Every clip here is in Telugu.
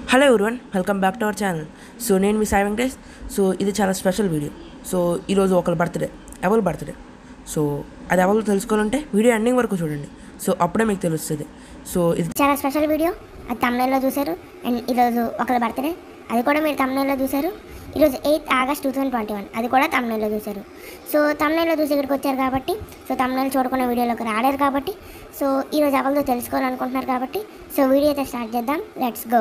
hello everyone welcome back to our channel so నేను మీ సాయి వెంకటేష్ సో ఇది చాలా స్పెషల్ వీడియో సో ఈరోజు ఒకరి బర్త్డే ఎవరి బర్త్డే సో అది ఎవరు తెలుసుకోవాలంటే వీడియో ఎండింగ్ వరకు చూడండి సో అప్పుడే మీకు తెలుస్తుంది సో ఇది చాలా స్పెషల్ వీడియో అది తమిళలో చూశారు అండ్ ఈరోజు ఒకరి బర్త్డే అది కూడా మీరు తమిళలో చూశారు ఈరోజు eighth August two thousand twenty one అది కూడా తమిళలో చూశారు సో తమిళలో చూసి ఇక్కడికి వచ్చారు కాబట్టి సో తమిళలో చూడకున్న వీడియోలోకి రాలేరు కాబట్టి సో ఈరోజు ఎవరితో తెలుసుకోవాలనుకుంటున్నారు కాబట్టి సో వీడియో అయితే స్టార్ట్ చేద్దాం లెట్స్ గో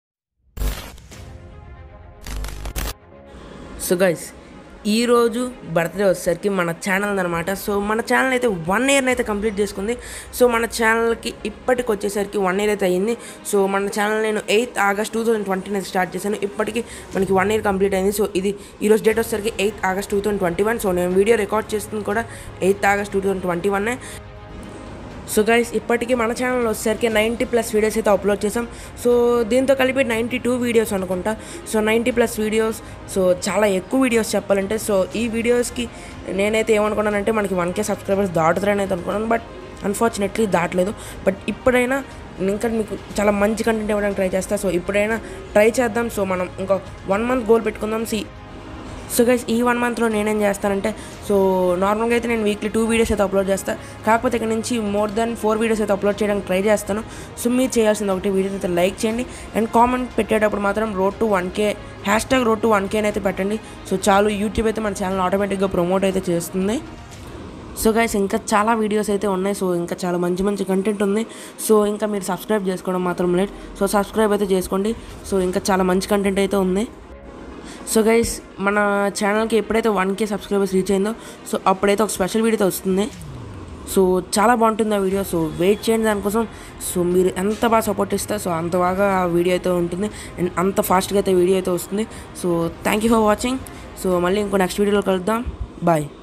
సో గైస్ ఈరోజు బర్త్డే వచ్చేసరికి మన ఛానల్ అనమాట సో మన ఛానల్ అయితే వన్ ఇయర్ని అయితే కంప్లీట్ చేసుకుంది సో మన ఛానల్కి ఇప్పటికి వచ్చేసరికి వన్ ఇయర్ అయితే అయ్యింది సో మన ఛానల్ నేను ఎయిత్ ఆగస్ట్ టూ థౌసండ్ ట్వంటీని స్టార్ట్ చేశాను ఇప్పటికి మనకి వన్ ఇయర్ కంప్లీట్ అయింది సో ఇది ఈరోజు డేట్ వచ్చేసరికి eighth August two thousand twenty one so నేను వీడియో రికార్డ్ చేస్తుంది కూడా eighth August two thousand twenty వన్నే సో గైస్ ఇప్పటికీ మన ఛానల్ వచ్చేసరికి నైంటీ ప్లస్ వీడియోస్ అయితే అప్లోడ్ చేసాం సో దీంతో కలిపి నైంటీ టూ వీడియోస్ అనుకుంటా so ninety plus videos so చాలా ఎక్కువ వీడియోస్ చెప్పాలంటే సో ఈ వీడియోస్కి నేనైతే ఏమనుకున్నానంటే మనకి వన్ కే సబ్స్క్రైబర్స్ దాటుతారని అయితే అనుకున్నాను బట్ అన్ఫార్చునేట్లీ దాటలేదు బట్ ఇప్పుడైనా ఇంకా మీకు చాలా మంచి కంటెంట్ ఇవ్వడానికి ట్రై చేస్తా సో ఇప్పుడైనా ట్రై చేద్దాం సో మనం ఇంకో వన్ మంత్ గోల్ పెట్టుకుందాం సి సో గైస్ ఈ వన్ మంత్లో నేనేం చేస్తానంటే సో నార్మల్గా అయితే నేను వీక్లీ టూ వీడియోస్ అయితే అప్లోడ్ చేస్తాను కాకపోతే ఇక్కడ నుంచి మోర్ దెన్ ఫోర్ వీడియోస్ అయితే అప్లోడ్ చేయడానికి ట్రై చేస్తాను సో మీరు చేయాల్సింది ఒకటి వీడియో అయితే లైక్ చేయండి అండ్ కామెంట్ పెట్టేటప్పుడు మాత్రం road to one K hashtag road to one K అయితే పెట్టండి సో చాలు యూట్యూబ్ అయితే మన ఛానల్ ఆటోమేటిక్గా ప్రమోట్ అయితే చేస్తుంది సో గైస్ ఇంకా చాలా వీడియోస్ అయితే ఉన్నాయి సో ఇంకా చాలా మంచి మంచి కంటెంట్ ఉంది సో ఇంకా మీరు సబ్స్క్రైబ్ చేసుకోవడం మాత్రం లేట్ సో సబ్స్క్రైబ్ అయితే చేసుకోండి సో ఇంకా చాలా మంచి కంటెంట్ అయితే ఉంది సో గైస్ మన ఛానల్కి ఎప్పుడైతే వన్ కే సబ్స్క్రైబర్స్ రీచ్ అయిందో సో అప్పుడైతే ఒక స్పెషల్ వీడియో అయితే వస్తుంది సో చాలా బాగుంటుంది ఆ వీడియో సో వెయిట్ చేయండి దానికోసం సో మీరు ఎంత బాగా సపోర్ట్ ఇస్తే సో అంత బాగా ఆ వీడియో అయితే ఉంటుంది అండ్ అంత ఫాస్ట్గా అయితే వీడియో అయితే వస్తుంది so thank you for watching so మళ్ళీ ఇంకో నెక్స్ట్ వీడియోలో కలుద్దాం బాయ్